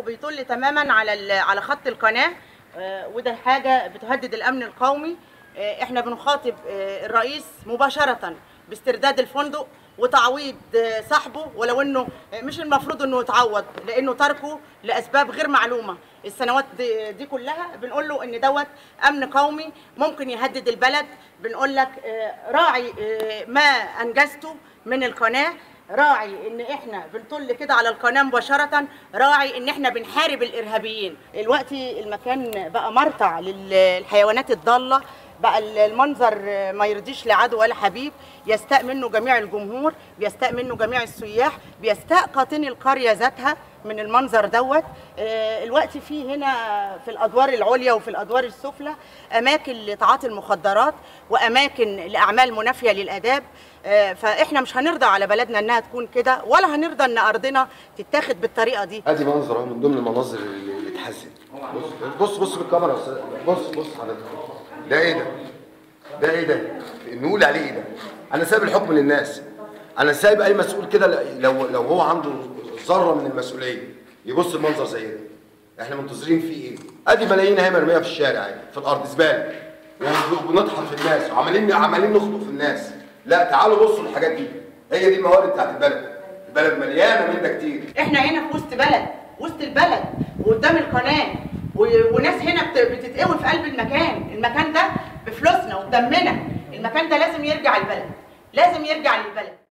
وبيطل تماما على ال- على خط القناه آه، وده حاجه بتهدد الامن القومي آه، احنا بنخاطب آه، الرئيس مباشره باسترداد الفندق وتعويض آه، صاحبه ولو انه آه، مش المفروض انه يتعوض لانه تركه لاسباب غير معلومه السنوات دي, دي كلها بنقول له ان دوت امن قومي ممكن يهدد البلد بنقول لك آه، راعي آه، ما انجزته من القناه راعي ان احنا بنطل كده على القناه مباشره راعي ان احنا بنحارب الارهابيين دلوقتي المكان بقى مرتع للحيوانات الضاله بقى المنظر ما يرضيش لعدو ولا حبيب يستاء منه جميع الجمهور بيستاء منه جميع السياح بيستاء قاطني القريه ذاتها من المنظر دوت آه، الوقت في هنا في الادوار العليا وفي الادوار السفلى اماكن لتعاطي المخدرات واماكن لاعمال منافيه للاداب آه، فاحنا مش هنرضى على بلدنا انها تكون كده ولا هنرضى ان ارضنا تتاخد بالطريقه دي ادي منظر اهو من ضمن المناظر اللي اللي تحزن بص بص بص بالكاميرا يا استاذ بص بص حضرتك ده ايه ده؟ ده ايه ده؟ نقول عليه ايه ده؟ انا سايب الحكم للناس انا سايب اي مسؤول كده لو لو هو عنده ذره من المسؤوليه يبص المنظر زي ده احنا منتظرين فيه ايه؟ ادي ملايين اهي مرميه في الشارع اهي في الارض زباله وبنطحن في الناس وعمالين عمالين نخطب في الناس لا تعالوا بصوا الحاجات دي هي دي الموارد بتاعت البلد البلد مليانه منها كتير احنا هنا في وسط بلد وسط البلد وقدام القناه و- وناس هنا بت- بتتقوي في قلب المكان المكان ده بفلوسنا وبدمنا المكان ده لازم يرجع البلد لازم يرجع للبلد